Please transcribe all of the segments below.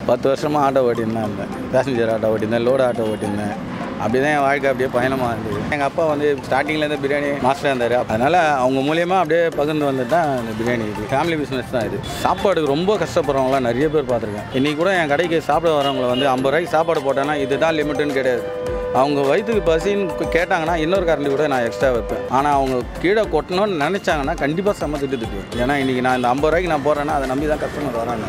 பத்து வருஷமாக ஆட்டோ ஓட்டியிருந்தேன் இருந்தேன் பேசஞ்சர் ஆட்டோ ஓட்டியிருந்தேன் லோடு ஆட்டோ ஓட்டியிருந்தேன் அப்படி தான் என் வாழ்க்கை அப்படியே பயணமாக இருந்தது எங்கள் அப்பா வந்து ஸ்டார்டிங்லேருந்து பிரியாணி மாஸ்டராக இருந்தார் அதனால் அவங்க மூலியமாக அப்படியே பகிர்ந்து வந்து தான் இந்த பிரியாணி இது ஃபேமிலி பிஸ்னஸ் தான் இது சாப்பாடுக்கு ரொம்ப கஷ்டப்படுறவங்களாம் நிறைய பேர் பார்த்துருக்கேன் இன்றைக்கி கூட என் கடைக்கு சாப்பிட வரவங்களை வந்து ஐம்பது ரூபாய்க்கு சாப்பாடு போட்டேன்னா இதுதான் லிமிட்டுன்னு கிடையாது அவங்க வயிற்றுக்கு பசின்னு கேட்டாங்கன்னா இன்னொரு கரண்டி கூட நான் எக்ஸ்ட்ரா வைப்பேன் ஆனால் அவங்க கீழே கொட்டணும்னு நினச்சாங்கன்னா கண்டிப்பாக செம்ம திட்டு திட்டுவேன் ஏன்னா இன்றைக்கி நான் இந்த ஐம்பது ரூபாய்க்கு நான் போடுறேன்னா அதை நம்பி தான் கஸ்டமர் வராங்க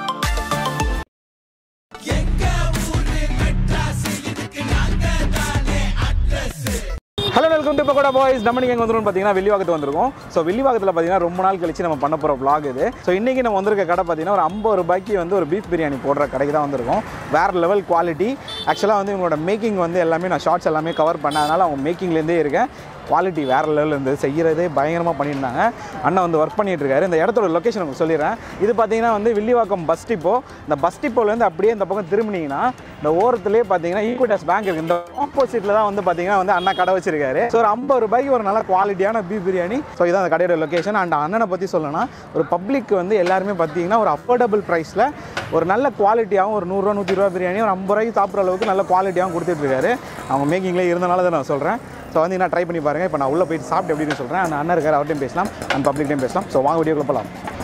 hello welcome to Pakoda boys நம்ம நீங்கள் எங்கே வந்துருக்கோம் பார்த்தீங்கன்னா வெள்ளிவாக்கத்து வந்திருக்கோம் ஸோ வெள்ளிவாக்கத்தில் பார்த்தீங்கன்னா ரொம்ப நாள் கழிச்சு நம்ம பண்ண போகிற vlog இது ஸோ இன்றைக்கி நம்ம வந்திருக்க கடை பார்த்தீங்கன்னா ஒரு ஐம்பது ரூபாய்க்கு வந்து ஒரு பீஃப் பிரியாணி போடுற கடைக்கு தான் வந்திருக்கோம் வேறு லெவல் குவாலிட்டி ஆக்சுவலாக வந்து இவங்களோட மேக்கிங் வந்து எல்லாமே நான் ஷார்ட்ஸ் எல்லாமே கவர் பண்ணேன் அதனால் அவங்க மேக்கிங்லேருந்தே இருக்கேன் குவாலிட்டி வேறு லெவலில் இருந்தது செய்கிறதே பயங்கரமாக பண்ணியிருந்தாங்க அண்ணன் வந்து ஒர்க் பண்ணிட்டு இருக்காரு இந்த இடத்தோட லொக்கேஷன் உங்களுக்கு சொல்லிடுறேன் இது பார்த்தீங்கன்னா வந்து வில்லிவாக்கம் பஸ் டிப்போ இந்த பஸ் டிப்போலேருந்து அப்படியே இந்த பக்கம் திரும்பினீங்கன்னா இந்த ஓரத்துலேயே பார்த்தீங்கன்னா ஈக்விட்டாஸ் பேங்க் இருக்குது இந்த ஆப்போசிட்டில் தான் வந்து பார்த்தீங்கன்னா வந்து அண்ணா கடை வச்சிருக்காரு ஸோ ஒரு ஐம்பது ரூபாய்க்கு ஒரு நல்ல குவாலிட்டியான பீஃப் பிரியாணி ஸோ இதான் அந்த கடையோட லொக்கேஷன் அண்ட் அண்ணனை பற்றி சொல்லணும்னா ஒரு பப்ளிக் வந்து எல்லாருமே பார்த்தீங்கன்னா ஒரு அஃபோர்டபுள் ப்ரைஸில் ஒரு நல்ல குவாலிட்டியாகவும் ஒரு நூறுரூவா நூற்றி ரூபா பிரியாணி ஒரு ஐம்பது ரூபாய்க்கு சாப்பிட்ற அளவுக்கு நல்ல குவாலிட்டியாகவும் கொடுத்துட்ருக்காரு அவங்க மேக்கிங்லேயே இருந்தனால தான் நான் சொல்கிறேன் ஸோ வந்து நான் ட்ரை பண்ணி பாருங்கள் இப்போ நான் உள்ளே போயிட்டு சாப்பிட்டு எப்படின்னு சொல்கிறேன் அந்த அண்ணன் இருக்கார் அவர்கிட்டையும் பேசலாம் அண்ட் பப்ளிக்டையும் பேசலாம் ஸோ வாங்க வீடியோக்குள்ள போகலாம்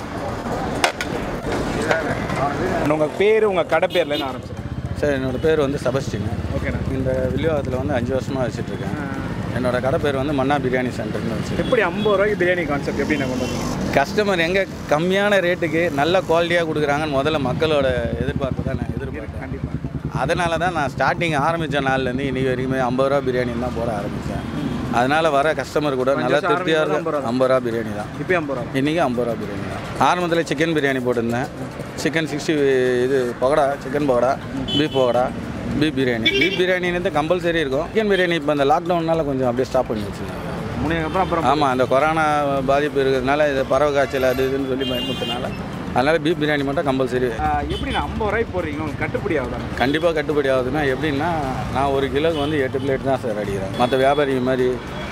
உங்கள் பேர் உங்கள் கடை பேர்லேருந்து ஆரம்பிச்சிருக்கேன் சார் என்னோடய பேர் வந்து செபஸ்டின் ஓகேண்ணா இந்த வில்லிவாகத்தில் வந்து அஞ்சு வருஷமாக வச்சுட்ருக்கேன் என்னோட கடை பேர் வந்து மன்னா பிரியாணி சென்டர்னு வச்சு எப்படி ஐம்பது ரூபாய்க்கு பிரியாணி கான்செப்ட் எப்படி நான் கொண்டு வந்தீங்க கஸ்டமர் எங்கே கம்மியான ரேட்டுக்கு நல்ல குவாலிட்டியாக கொடுக்குறாங்கன்னு முதல்ல மக்களோட எதிர்பார்ப்பு தான் நான் எதிர்பார்த்தேன் கண்டிப்பாக அதனால தான் நான் ஸ்டார்டிங் ஆரம்பித்த நாள்லேருந்து இன்னைக்கு வரைக்குமே ஐம்பது ரூபா பிரியாணி தான் போட ஆரம்பித்தேன் அதனால் வர கஸ்டமர் கூட நல்லா வருஷம் திருப்தியாக ஆரம்பிக்கும் இருக்கும் ஐம்பது ரூபா பிரியாணி தான் இப்போ ஐம்பது ரூபா இன்றைக்கி ஐம்பது ரூபா பிரியாணி தான் ஆரம்பத்தில் சிக்கன் பிரியாணி போட்டிருந்தேன் சிக்கன் சிக்ஸ்டி இது pakoda chicken pakoda beef pakoda beef biryani beef பிரியாணின்னு கம்பல்சரி இருக்கும் சிக்கன் பிரியாணி இப்போ இந்த லாக்டவுன்னால கொஞ்சம் அப்படியே ஸ்டாப் பண்ணி வச்சுருந்தாங்க மூணு அப்புறம் அப்புறம் ஆமாம் அந்த கொரோனா பாதிப்பு இருக்கிறதுனால இது பறவை காய்ச்சல் அது இதுன்னு சொல்லி பயமுறுத்தினால அதனால் பீஃப் பிரியாணி மட்டும் கம்பல்சரி ஆஹ் எப்படி நான் ஐம்பது ரூபாய்க்கு போடுறீங்க உங்களுக்கு கட்டுப்படி ஆகுதா கண்டிப்பாக கட்டுப்படி ஆகுதுன்னா எப்படின்னா நான் ஒரு கிலோக்கு வந்து எட்டு பிளேட் தான் சார் அடிக்கிறேன் மற்ற வியாபாரிங்க மாதிரி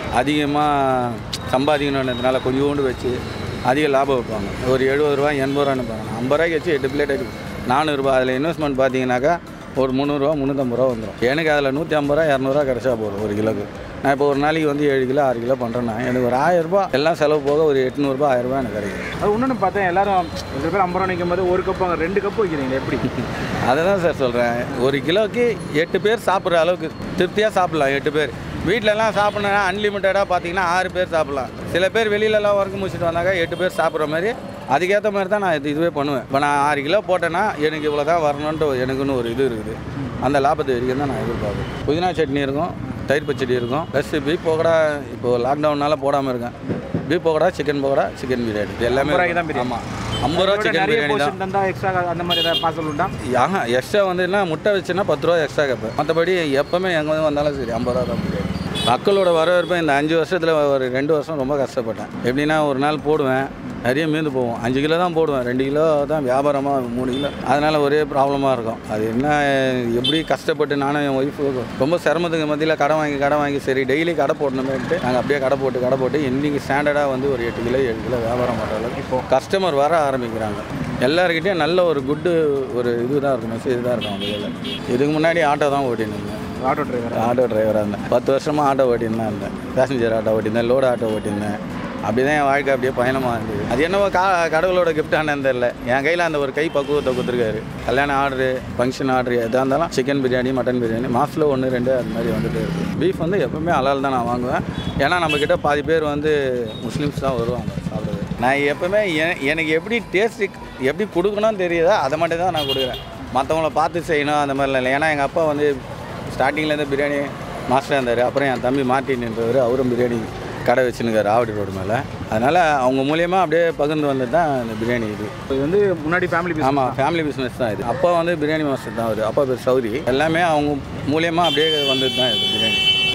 அதிகமாக சம்பாதிக்கணுன்றதுனால கொஞ்சோண்டு வச்சு அதிக லாபம் வைப்பாங்க ஒரு எழுபது ரூபா எண்பது ரூபான்னு பாருங்க ஐம்பது ரூபாய்க்கு வச்சு எட்டு பிளேட் அடி நானூறுரூபா அதில் இன்வெஸ்ட்மெண்ட் பார்த்தீங்கன்னாக்கா ஒரு முந்நூறுரூவா முந்நூற்றம்பது ரூபா வந்துடும் எனக்கு அதில் நூற்றி ஐம்பது ரூபா இரநூறுவா கிடச்சா போதும் ஒரு கிலோக்கு நான் இப்போ ஒரு நாளைக்கு வந்து ஏழு கிலோ ஆறு கிலோ பண்ணுறேன்னா எனக்கு ஒரு ஆயிரரூபா எல்லாம் செலவு போக ஒரு எட்நூறுபா ஆயிரரூபா எனக்கு கிடைக்கும் அது ஒன்றுன்னு பார்த்தேன் எல்லாரும் சில பேர் ஐம்பது ரூபா நிற்கும் போது ஒரு கப்பு அங்கே ரெண்டு கப்பு வைக்கிறீங்க எப்படி அதை தான் சார் சொல்கிறேன் ஒரு கிலோக்கு எட்டு பேர் சாப்பிட்ற அளவுக்கு திருப்தியாக சாப்பிட்லாம் எட்டு பேர் வீட்டிலலாம் சாப்பிட்ணுன்னா அன்லிமிட்டடாக பார்த்தீங்கன்னா ஆறு பேர் சாப்பிட்லாம் சில பேர் வெளியிலலாம் ஒர்க் முடிச்சுட்டு வந்தாக்கா எட்டு பேர் சாப்பிட்ற மாதிரி அதுக்கேற்ற மாதிரி தான் நான் இது இதுவே பண்ணுவேன் இப்போ நான் ஆறு கிலோ போட்டேன்னா எனக்கு இவ்வளோ தான் வரணுன்ட்டு எனக்குன்னு ஒரு இது இருக்குது அந்த லாபத்தை வரைக்கும் தான் நான் எதிர்பார்ப்பேன் புதினா சட்னி இருக்கும் தயிர் பச்சடி இருக்கும் ப்ளஸ் பீஃப் பக்கோடா இப்போது லாக்டவுன்னால போடாமல் இருக்கேன் beef pakoda chicken pakoda chicken biryani இது எல்லாமே ஐம்பது ரூபாய்க்கு தான் பிரியாணி. ஆமாம் ஐம்பது ரூபா சிக்கன் நிறைய பிரியாணி தான் போர்ஷன் தந்தா எக்ஸ்ட்ரா அந்த மாதிரி ஏதாவது பார்சல் உண்டா ஆஹா எக்ஸ்ட்ரா வந்துன்னா முட்டை வச்சுன்னா பத்து ரூபா எக்ஸ்ட்ரா கேட்பேன் மற்றபடி எப்போவுமே எங்கே வந்து வந்தாலும் சரி ஐம்பது ரூபா தான் பிரியாணி மக்களோட வரவேற்பு இந்த அஞ்சு வருஷத்தில் ஒரு ரெண்டு வருஷம் ரொம்ப கஷ்டப்பட்டேன் எப்படின்னா ஒரு நாள் போடுவேன் நிறைய மீந்து போவோம் அஞ்சு கிலோ தான் போடுவேன் ரெண்டு கிலோ தான் வியாபாரமாக மூணு கிலோ அதனால் ஒரே ப்ராப்ளமாக இருக்கும் அது என்ன எப்படி கஷ்டப்பட்டு நானும் என் ஒய்ஃபு ரொம்ப சிரமத்துக்கு மத்தியில் கடை வாங்கி கடை வாங்கி சரி டெய்லி கடை போடணுமேட்டு நாங்கள் அப்படியே கடை போட்டு கடை போட்டு இன்றைக்கி ஸ்டாண்டர்டாக வந்து ஒரு எட்டு கிலோ ஏழு கிலோ வியாபாரம் பண்ணுற அளவுக்கு இப்போ கஸ்டமர் வர ஆரம்பிக்கிறாங்க எல்லாருக்கிட்டையும் நல்ல ஒரு குட்டு ஒரு இது தான் இருக்கும் மெசேஜ் தான் இருக்கும் அவங்க இதில் இதுக்கு முன்னாடி ஆட்டோ தான் ஓட்டின்னு இருந்தேன் ஆட்டோ டிரைவர் ஆட்டோ டிரைவராக இருந்தேன் பத்து வருஷமாக ஆட்டோ ஓட்டின்னு தான் இருந்தேன் பேசஞ்சர் ஆட்டோ ஓட்டியிருந்தேன் லோடு ஆட்டோ ஓட்டியிருந்தேன் அப்படி தான் என் வாழ்க்கை அப்படியே பயணமாக இருந்தது அது என்னவோ கா கடவுளோட கிஃப்டானு தெரில என் கையில் அந்த ஒரு கை பக்குவத்தை கொடுத்துருக்காரு கல்யாண ஆர்டரு ஃபங்க்ஷன் ஆர்டர் எதாக இருந்தாலும் சிக்கன் பிரியாணி மட்டன் பிரியாணி மாதத்தில் ஒன்று ரெண்டு அது மாதிரி வந்துட்டு இருக்குது பீஃப் வந்து எப்பவுமே அலால் தான் நான் வாங்குவேன் ஏன்னா நம்மக்கிட்ட பாதி பேர் வந்து முஸ்லீம்ஸ் தான் வருவாங்க சாப்பிடுறது நான் எப்பவுமே எ- எனக்கு எப்படி டேஸ்ட்டு எப்படி கொடுக்கணும்னு தெரியுதோ அதை மட்டும் தான் நான் கொடுக்குறேன் மற்றவங்கள பார்த்து செய்யணும் அந்த மாதிரிலாம் இல்லை ஏன்னா எங்கள் அப்பா வந்து ஸ்டார்டிங்லேருந்து பிரியாணி மாஸ்டராக இருந்தார் அப்புறம் என் தம்பி மார்ட்டின்ன்றவர் அவரும் பிரியாணி கடை வச்சுருக்காரு ஆவடி ரோடு மேலே அதனால் அவங்க மூலியமாக அப்படியே பகிர்ந்து வந்தது தான் இந்த பிரியாணி இது இது வந்து முன்னாடி ஃபேமிலி பிஸ்னஸ் ஆமாம் ஃபேமிலி பிஸ்னஸ் தான் இது அப்பா வந்து பிரியாணி மாஸ்டர் தான் அவர் அப்பா பேர் சௌரி எல்லாமே அவங்க மூலியமாக அப்படியே வந்தது தான் இது பிரியாணி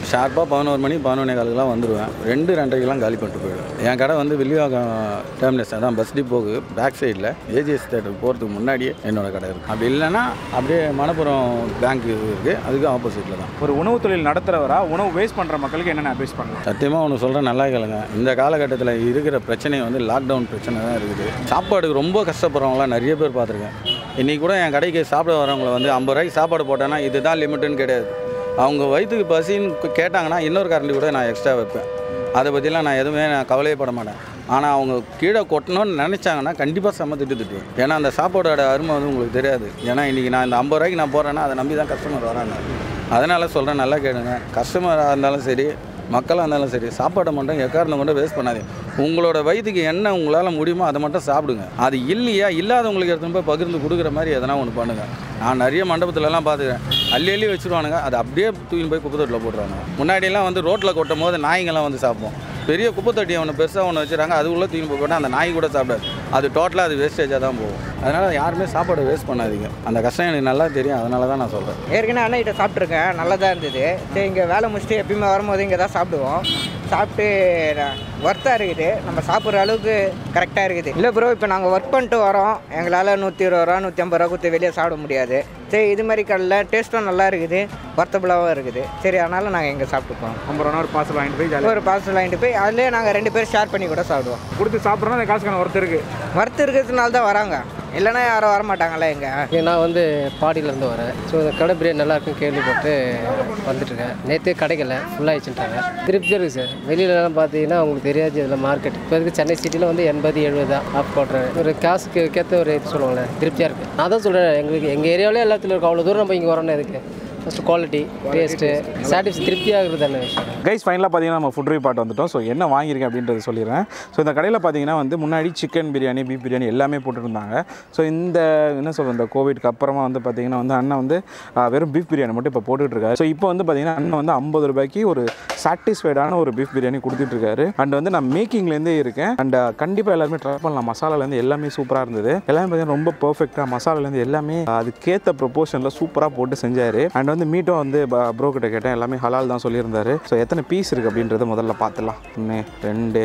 ஷார்ப்பாக பதினோரு மணி பதினொன்னே காலுக்கெல்லாம் வந்துடுவேன் ரெண்டு ரெண்டரைக்கெல்லாம் காலி பண்ணிட்டு போயிடுவேன் என் கடை வந்து வில்லிவாக்கம் டேர்மினஸ் அதான் பஸ் டிப்போக்கு பேக் சைடில் ஏஜிஎஸ் தேட்டர் போகிறதுக்கு முன்னாடியே என்னோட கடை இருக்குது அப்படி இல்லைன்னா அப்படியே மணப்புறம் பேங்க் இருக்குது அதுக்கு ஆப்போசிட்டில் தான் ஒரு உணவு தொழில் நடத்துகிறவரா உணவு வேஸ்ட் பண்ணுற மக்களுக்கு என்னென்ன அட்வைஸ் பண்ணலாம் சத்தியமாக ஒன்று சொல்கிறேன் நல்லா கேளுங்க இந்த காலகட்டத்தில் இருக்கிற பிரச்சனை வந்து லாக்டவுன் பிரச்சனை தான் இருக்குது சாப்பாடுக்கு ரொம்ப கஷ்டப்படுறவங்களாம் நிறைய பேர் பார்த்துருக்கேன் இன்றைக்கி கூட என் கடைக்கு சாப்பிட வரவங்களை வந்து ஐம்பது ரூபாய்க்கு சாப்பாடு போட்டேன்னா இதுதான் லிமிட்டுன்னு கிடையாது அவங்க வயிற்றுக்கு பசின்னு கேட்டாங்கன்னா இன்னொரு கரண்டி கூட நான் எக்ஸ்ட்ரா வைப்பேன் அதை பற்றிலாம் நான் எதுவுமே நான் கவலையே பட மாட்டேன் ஆனால் அவங்க கீழே கொட்டணும்னு நினச்சாங்கன்னா கண்டிப்பாக செம்ம திட்டு திட்டுவேன் ஏன்னா அந்த சாப்பாடோட அருமை வந்து உங்களுக்கு தெரியாது ஏன்னா இன்றைக்கி நான் இந்த ஐம்பது ரூபாய்க்கு நான் போகிறேன்னா அதை நம்பி தான் கஸ்டமர் வராங்க அதனால் சொல்கிறேன் நல்லா கேளுங்க கஸ்டமராக இருந்தாலும் சரி மக்களாக இருந்தாலும் சரி சாப்பாடை மட்டும் எக்காரணம் கொண்டு வேஸ்ட் பண்ணாதீங்க உங்களோட வயிற்றுக்கு என்ன உங்களால் முடியுமோ அதை மட்டும் சாப்பிடுங்க அது இல்லையா இல்லாதவங்களுக்கு எடுத்துன்னு போய் பகிர்ந்து கொடுக்குற மாதிரி எதனா ஒன்று பண்ணுங்கள் நான் நிறைய மண்டபத்துலலாம் பார்த்துக்கிறேன் அள்ளி அள்ளி வச்சுருவானுங்க அதை அப்படியே தூக்கின்னு போய் குப்பை தொட்டில் போட்டுருவாங்க முன்னாடியெல்லாம் வந்து ரோட்டில் கொட்டும் போது நாய்ங்கெல்லாம் வந்து சாப்பிடும் பெரிய குப்பை தொட்டி ஒன்று பெருசாக ஒன்று வச்சுறாங்க அது உள்ளே தூக்கி போய் போட்டால் அந்த நாய் கூட சாப்பிடாது அது டோட்டலாக அது வேஸ்டேஜாக தான் போகும் அதனால் யாருமே சாப்பாடை வேஸ்ட் பண்ணாதீங்க அந்த கஷ்டம் எனக்கு நல்லா தெரியும் அதனால தான் நான் சொல்கிறேன் ஏற்கனவே அண்ணன்கிட்ட சாப்பிட்ருக்கேன் நல்லா தான் இருந்தது சரி இங்கே வேலை முடிச்சுட்டு எப்பயுமே வரும்போது இங்கே தான் சாப்பிடுவோம் சாப்பிட்டு ஒர்த்தாக இருக்குது நம்ம சாப்பிட்ற அளவுக்கு கரெக்டாக இருக்குது இல்லை ப்ரோ இப்போ நாங்கள் ஒர்க் பண்ணிட்டு வரோம் எங்களால் நூற்றி இருபது ரூபா நூற்றி ஐம்பது ரூபா கொடுத்து வெளியே சாப்பிட முடியாது சரி இது மாதிரி கடையில் டேஸ்ட்டும் நல்லா இருக்குது ஒர்த்தபுளாகவும் இருக்குது சரி அதனால் நாங்கள் இங்கே சாப்பிட்டுப்போம் ஐம்பது ரூபா ஒரு பார்சல் வாங்கிட்டு போய் ஜாலியாக ஒரு பார்சல் வாங்கிட்டு போய் அதுலேயே நாங்கள் ரெண்டு பேரும் ஷேர் பண்ணி கூட சாப்பிடுவோம் கொடுத்து சாப்பிட்றோம் அந்த காசுக்கான ஒருத்தர் இருக்குது ஒர்த்து இருக்கிறதுனால தான் வராங்க இல்லைன்னா யாரும் வரமாட்டாங்களே இங்கே இங்க நான் வந்து பாடியிலேருந்து வரேன் ஸோ இந்த கடை பிரியாணி நல்லா இருக்குன்னு கேள்விப்பட்டு வந்துட்டுருக்கேன் நேற்றே கிடைக்கல ஃபுல்லாகிடுச்சுட்டாங்க திருப்தியாக இருக்குது சார் வெளியிலலாம் பார்த்தீங்கன்னா உங்களுக்கு தெரியாது இதில் மார்க்கெட் இப்போ இருக்கு சென்னை சிட்டியில் வந்து எண்பது எழுபது தான் ஆஃப் போட்டுறேன் ஒரு காசுக்கு கேத்த ஒரு இது சொல்லுவாங்களே திருப்தியாக இருக்குது நான் தான் சொல்கிறேன் எங்களுக்கு எங்கள் ஏரியாவிலே எல்லாத்துலையும் இருக்கும் அவ்வளோ தூரம் நம்ம இங்கே வரோன்னு எதுக்கு ஃபஸ்ட்டு குவாலிட்டி டேஸ்ட்டு சாட்டிஸ் திருப்தியாகிறது தானே விஷயம் கைஸ் ஃபைனலாக பார்த்தீங்கன்னா நம்ம ஃபுட் ரிவ்யூ வந்துட்டோம் ஸோ என்ன வாங்கியிருக்கேன் அப்படின்றது சொல்லிடுறேன் ஸோ இந்த கடையில் பார்த்தீங்கன்னா வந்து முன்னாடி சிக்கன் பிரியாணி பீஃப் பிரியாணி எல்லாமே போட்டுருந்தாங்க ஸோ இந்த என்ன சொல்கிறது இந்த கோவிட்க்கு அப்புறமா வந்து பார்த்தீங்கன்னா வந்து அண்ணன் வந்து ஆ, வெறும் பீஃப் பிரியாணி மட்டும் இப்போ போட்டுட்ருக்காரு ஸோ இப்போ வந்து பார்த்தீங்கன்னா அண்ணன் வந்து ஐம்பது ரூபாய்க்கு ஒரு சாட்டிஸ்ஃபைடான ஒரு பீஃப் பிரியாணி கொடுத்துட்ருக்காரு அண்ட் வந்து நான் மேக்கிங்லேருந்தே இருக்கேன் அண்ட் கண்டிப்பாக எல்லாருமே ட்ரை பண்ணலாம் மசாலாலேருந்து எல்லாமே சூப்பராக இருந்தது எல்லாமே பார்த்தீங்கன்னா ரொம்ப பர்ஃபெக்டாக மசாலாலேருந்து எல்லாமே அதுக்கேற்ற ப்ரொபோஷனில் சூப்பராக போட்டு செஞ்சார் அண்ட் வந்து மீட்டும் வந்து ப்ரோ கிட்ட கேட்டேன் எல்லாமே ஹலால் தான் சொல்லியிருந்தாரு ஸோ எத்தனை பீஸ் இருக்குது அப்படின்றத முதல்ல பார்த்துலாம் ஒன்று ரெண்டு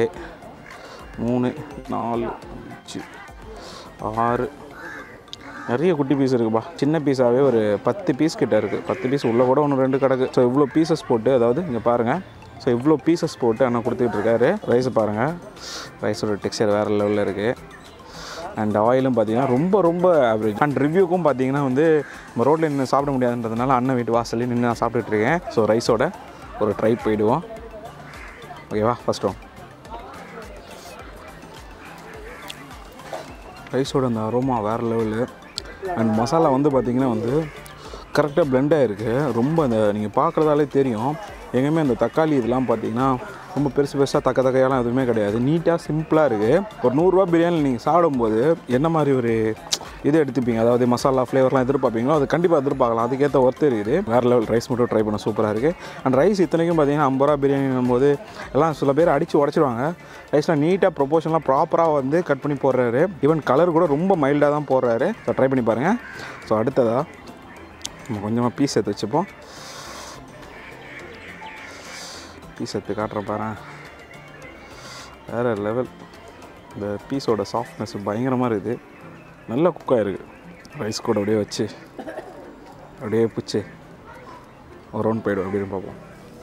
மூணு நாலு அஞ்சு ஆறு நிறைய குட்டி பீஸ் இருக்குப்பா சின்ன பீஸாகவே ஒரு பத்து பீஸ் கிட்ட இருக்குது பத்து பீஸ் உள்ளே கூட ஒன்று ரெண்டு கிடக்கு ஸோ இவ்வளோ பீசஸ் போட்டு அதாவது இங்கே பாருங்கள் ஸோ இவ்வளோ பீசஸ் போட்டு அண்ணா கொடுத்துட்டு இருக்காரு ரைஸ் பாருங்கள் ரைஸோட டெக்ஸ்சர் வேறு லெவலில் இருக்குது அண்ட் ஆயிலும் பார்த்தீங்கன்னா ரொம்ப ரொம்ப ஆவரேஜ் அண்ட் ரிவ்யூக்கும் பார்த்தீங்கன்னா வந்து நம்ம ரோட்டில் நின்று சாப்பிட முடியாதுன்றதுனால அண்ணன் வீட்டு வாசல்லே நின்று நான் சாப்பிட்டுட்டு இருக்கேன் ஸோ ரைஸோட ஒரு ட்ரை போயிடுவோம் ஓகேவா ஃபஸ்ட் ஒன் ரைஸோட அந்த அரோமா வேறு லெவலு அண்ட் மசாலா வந்து பார்த்திங்கன்னா வந்து கரெக்டாக பிளெண்ட் ஆகிருக்கு ரொம்ப அந்த நீங்கள் பார்க்குறதாலே தெரியும் எங்கேயுமே அந்த தக்காளி இதெல்லாம் பார்த்தீங்கன்னா ரொம்ப பெருசு பெருசாக தக்க தக்கையெல்லாம் எதுவுமே கிடையாது நீட்டாக சிம்பிளாக இருக்குது ஒரு நூறுரூவா பிரியாணி நீங்கள் சாப்பிடும்போது என்ன மாதிரி ஒரு இது எடுத்துப்பீங்க அதாவது மசாலா ஃப்ளேவர்லாம் எதிர்பார்ப்பீங்களோ அது கண்டிப்பாக எதிர்பார்க்கலாம் அதுக்கேற்ற ஒர்த்து இருக்குது வேறு லெவல் ரைஸ் மட்டும் ட்ரை பண்ண சூப்பராக இருக்குது அண்ட் ரைஸ் இத்தனைக்கும் பார்த்தீங்கன்னா ஐம்பது ரூபா பிரியாணின்னும் போது எல்லாம் சில பேர் அடித்து உடச்சிடுவாங்க ரைஸ்லாம் நீட்டாக ப்ரொபோஷன்லாம் ப்ராப்பராக வந்து கட் பண்ணி போடுறாரு ஈவன் கலர் கூட ரொம்ப மைல்டாக தான் போடுறாரு ஸோ ட்ரை பண்ணி பாருங்கள் ஸோ அடுத்ததாக நம்ம கொஞ்சமாக பீஸ் எடுத்து வச்சுப்போம் பீஸ் எடுத்து காட்டுறேன் பாரு வேறு லெவல் இந்த பீஸோட சாஃப்ட்னஸ் பயங்கரமாக இருக்குது நல்லா குக்காக இருக்குது ரைஸ் கூட அப்படியே வச்சு அப்படியே பிடிச்சி ஒரு ரவுண்ட் போய்டும் அப்படின்னு பார்ப்போம்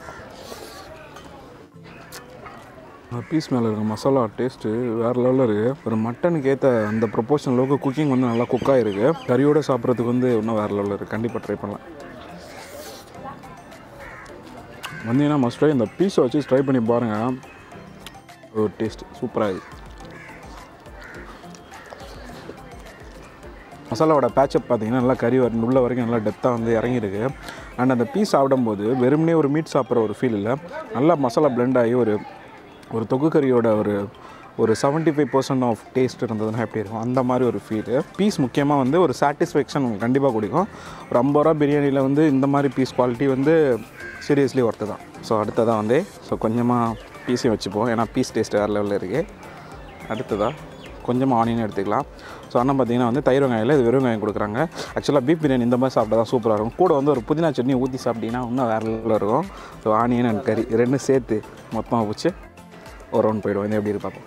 பீஸ் மேலே இருக்க மசாலா டேஸ்ட்டு வேறு லெவலில் இருக்குது ஒரு மட்டனுக்கு ஏற்ற அந்த ப்ரொபோஷன் அளவுக்கு குக்கிங் வந்து நல்லா குக்காக இருக்குது கறியோடு சாப்பிட்றதுக்கு வந்து இன்னும் வேறு லெவலில் இருக்குது கண்டிப்பாக ட்ரை பண்ணலாம் வந்தீங்கன்னா மஸ்ட் இந்த பீஸை வச்சு ட்ரை பண்ணி பாருங்கள் ஒரு டேஸ்ட் சூப்பராக இருக்குது மசாலாவோட பேச்சப் பார்த்தீங்கன்னா நல்லா கறி வர உள்ள வரைக்கும் நல்லா டெப்த்தாக வந்து இறங்கியிருக்கு அண்ட் அந்த பீஸ் சாப்பிடும்போது வெறுமனே ஒரு மீட் சாப்பிட்ற ஒரு ஃபீல் இல்லை நல்லா மசாலா blend ஆகி ஒரு ஒரு தொக்கு கறியோட ஒரு ஒரு seventy five percent of taste இருந்ததுன்னா எப்படி இருக்கும் அந்த மாதிரி ஒரு ஃபீலு பீஸ் முக்கியமாக வந்து ஒரு சாட்டிஸ்ஃபேக்ஷன் கண்டிப்பாக கொடுக்கும் ஒரு ஐம்பது ரூபா பிரியாணியில் வந்து இந்த மாதிரி பீஸ் குவாலிட்டி வந்து சீரியஸ்லி ஒர்த்து தான் ஸோ அடுத்ததாக வந்து ஸோ கொஞ்சமாக பீஸையும் வச்சுப்போம் ஏன்னா பீஸ் டேஸ்ட் வேறு லெவலில் இருக்குது அடுத்ததாக கொஞ்சமாக ஆனியன் எடுத்துக்கலாம் ஸோ அண்ணன் பார்த்தீங்கன்னா வந்து தயிர் வெங்காயம் இது வெறும் வெங்காயம் கொடுக்குறாங்க ஆக்சுவலாக பீஃப் பிரியாணி இந்த மாதிரி சாப்பிட்டா தான் சூப்பராக இருக்கும் கூட வந்து ஒரு புதினா சட்னி ஊற்றி சாப்பிட்டீங்கன்னா இன்னும் வேறு லெவலில் இருக்கும் ஸோ ஆனியன் அண்ட் கறி ரெண்டும் சேர்த்து மொத்தமாக வச்சு ஒரு ரவுண்ட் போயிடுவோம் இது எப்படி இருக்கு பார்ப்போம்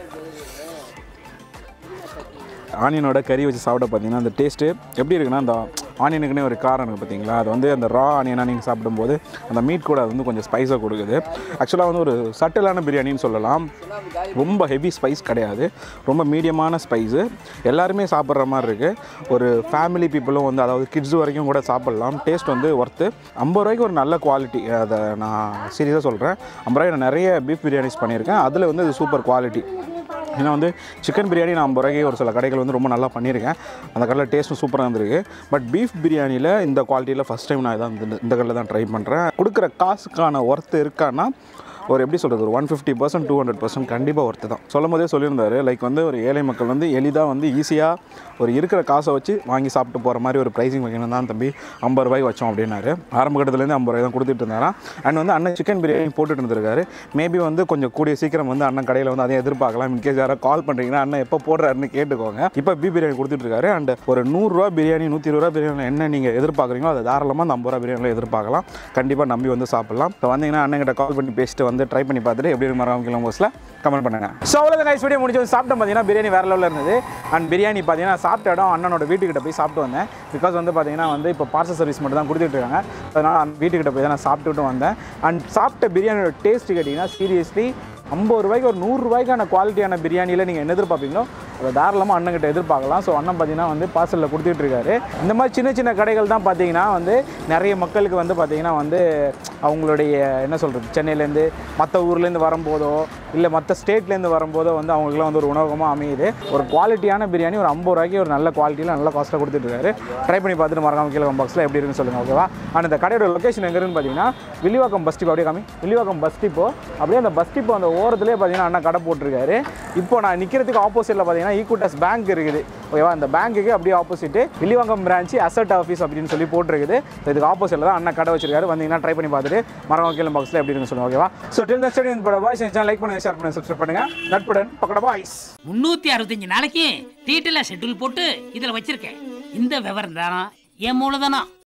ஆனியனோட கறி வச்சு சாப்பிட பார்த்தீங்கன்னா அந்த டேஸ்ட்டு எப்படி இருக்குன்னா அந்த ஆனியனுக்குன்னே ஒரு காரம் இருக்குது பார்த்தீங்களா அது வந்து அந்த ரா ஆனியனாக நீங்கள் சாப்பிடும்போது அந்த மீட் கூட அது வந்து கொஞ்சம் ஸ்பைஸாக கொடுக்குது ஆக்சுவலாக வந்து ஒரு சட்டிலான பிரியாணின்னு சொல்லலாம் ரொம்ப ஹெவி ஸ்பைஸ் கிடையாது ரொம்ப மீடியமான ஸ்பைஸு எல்லாருமே சாப்பிட்ற மாதிரி இருக்குது ஒரு ஃபேமிலி பீப்புளும் வந்து அதாவது கிட்ஸ் வரைக்கும் கூட சாப்பிட்லாம் டேஸ்ட் வந்து ஒர்த்து ஐம்பது ரூபாய்க்கு ஒரு நல்ல குவாலிட்டி அதை நான் சீரியஸாக சொல்கிறேன் ஐம்பது ரூபாய்க்கு நான் நிறைய பீஃப் பிரியாணிஸ் பண்ணியிருக்கேன் அதில் வந்து இது சூப்பர் குவாலிட்டி ஏன்னா வந்து சிக்கன் பிரியாணி நான் ஐம்பது ரூபாய்க்கு ஒரு சில கடைகள் வந்து ரொம்ப நல்லா பண்ணியிருக்கேன் அந்த கடையில் டேஸ்ட்டும் சூப்பராக இருந்திருக்கு பட் பீஃப் பிரியாணியில் இந்த குவாலிட்டியில் ஃபஸ்ட் டைம் நான் இதான் இந்த- இந்த கடையில் தான் ட்ரை பண்ணுறேன் கொடுக்குற காசுக்கான ஒர்த்து இருக்கான்னா ஒரு எப்படி சொல்கிறது ஒரு one fifty percent two hundred percent கண்டிப்பாக ஒர்த்து தான் சொல்லும் போதே சொல்லியிருந்தாரு லைக் வந்து ஒரு ஏழை மக்கள் வந்து எளிதாக வந்து ஈஸியாக ஒரு இருக்கிற காசை வச்சு வாங்கி சாப்பிட்டு போகிற மாதிரி ஒரு ப்ரைஸிங் வைக்கணும் தான் தம்பி ஐம்பது ரூபாய்க்கு வச்சோம் அப்படின்னாரு ஆரம்ப கட்டத்துலேருந்து ஐம்பது ரூபாய் தான் கொடுத்துட்டு இருந்தாராம் அண்ட் வந்து அண்ணன் சிக்கன் பிரியாணி போட்டுட்டு இருந்திருக்காரு மேபி வந்து கொஞ்சம் கூடிய சீக்கிரம் வந்து அண்ணன் கடையில் வந்து அதையும் எதிர்பார்க்கலாம் இன்கேஸ் யாராவது கால் பண்ணுறீங்கன்னா அண்ணன் எப்போ போடுறாருன்னு கேட்டுக்கோங்க இப்போ பி பிரியாணி கொடுத்துட்டு இருக்காரு அண்ட் ஒரு நூறுரூவா பிரியாணி நூற்றி இருபது ரூபா பிரியாணி என்ன நீங்கள் எதிர்பார்க்குறீங்களோ அதை தாராளமாக அந்த ஐம்பது ரூபா பிரியாணியில் எதிர்பார்க்கலாம் கண்டிப்பாக நம்பி வந்து சாப்பிடலாம் இப்போ வந்தீங்கன்னா அண்ணன் கிட்ட கால் பண்ணி பேசிட்டு வந்து ட்ரை பண்ணி பார்த்துட்டு எப்படி இருக்கு மரம் கிலோ போஸ்ட்டில் கமெண்ட் பண்ணுங்க ஸோ அவ்வளோ நைஸ் வீடியோ முடிச்சு வந்து சாப்பிட்டு பார்த்தீங்கன்னா பிரியாணி வேறு லெவலில் இருந்தது அண்ட் பிரியாணி பார்த்தீங்கன்னா சாப்பிட்ட இடம் அண்ணனோட வீட்டுக்கிட்ட போய் சாப்பிட்டு வந்தேன் பிகாஸ் வந்து பார்த்தீங்கன்னா வந்து இப்போ பார்சல் சர்வீஸ் மட்டும் தான் கொடுத்துட்டு இருக்காங்க அதனால் அந்த வீட்டுக்கிட்ட போய் தான் நான் சாப்பிட்டுட்டு வந்தேன் அண்ட் சாப்பிட்ட பிரியாணியோட டேஸ்ட் கேட்டிங்கன்னா சீரியஸ்லி ஐம்பது ரூபாய்க்கு ஒரு நூறு ரூபாய்க்கான குவாலிட்டியான பிரியாணியில் நீங்கள் என்ன எதிர்பார்ப்பீங்களோ அதை தாராளமாக அண்ணன்கிட்ட எதிர்பார்க்கலாம் ஸோ அண்ணன் பார்த்தீங்கன்னா வந்து பார்சலில் கொடுத்துட்டு இருக்காரு இந்த மாதிரி சின்ன சின்ன கடைகள் தான் பார்த்தீங்கன்னா வந்து நிறைய மக்களுக்கு வந்து பார்த்தீங்கன்னா வந்து அவங்களுடைய என்ன சொல்கிறது சென்னையிலேருந்து மற்ற ஊர்லேருந்து வரும்போதோ இல்லை மற்ற ஸ்டேட்லேருந்து வரும்போதோ வந்து அவங்களுக்குலாம் வந்து ஒரு உணவகமாக அமையுது ஒரு குவாலிட்டியான பிரியாணி ஒரு ஐம்பது ரூபாய்க்கு ஒரு நல்ல குவாலிட்டியில் நல்ல காஸ்ட்டில் கொடுத்துட்டு இருக்காரு ட்ரை பண்ணி பார்த்துட்டு மறக்காம கீழே பாக்ஸில் எப்படி இருக்குன்னு சொல்லுங்கள் ஓகேவா அண்ட் இந்த கடையோட லொக்கேஷன் எங்கே இருக்குன்னு பார்த்தீங்கன்னா வில்லிவாக்கம் பஸ் ஸ்டிப் அப்படியே காமி வில்லிவாக்கம் பஸ் ஸ்டிப்போ அப்படியே அந்த பஸ் ஸ்டிப் அந்த ஓரத்துலேயே பார்த்தீங்கன்னா அண்ணா கடை போட்டிருக்காரு இப்போ நான் நிற்கிறதுக்கு ஆப்போசிட்டில் பார்த்தீங்கன்னா ஈக்குவட்டஸ் பேங்க் இருக்குது ஓகேவா அந்த பேங்க்குக்கு அப்படியே opposite Villivakkam branch asset office அப்படின்னு சொல்லி போட்டிருக்குது So இதுக்கு ஆப்போசிட்டில் தான் அண்ணா கடை வச்சிருக்காரு வந்தீங்கன்னா ட்ரை பண்ணி பார்த்துட்டு மறக்காம கீழே பாக்ஸில் எப்படி இருக்குன்னு சொல்லுங்கள் ஓகேவா ஸோ டில் நெக்ஸ்ட் இந்த பாய்ஸ் லைக் பண்ணுங்க ஷேர் பண்ணுங்க சப்ஸ்கிரைப் பண்ணுங்க நட்புடன் பக்கட பாய்ஸ் முன்னூத்தி அறுபத்தஞ்சு நாளைக்கு டீட்டெயிலாக ஷெட்யூல் போட்டு இதில் வச்சிருக்கேன் இந்த விவரம் தான் என் மூலதனம்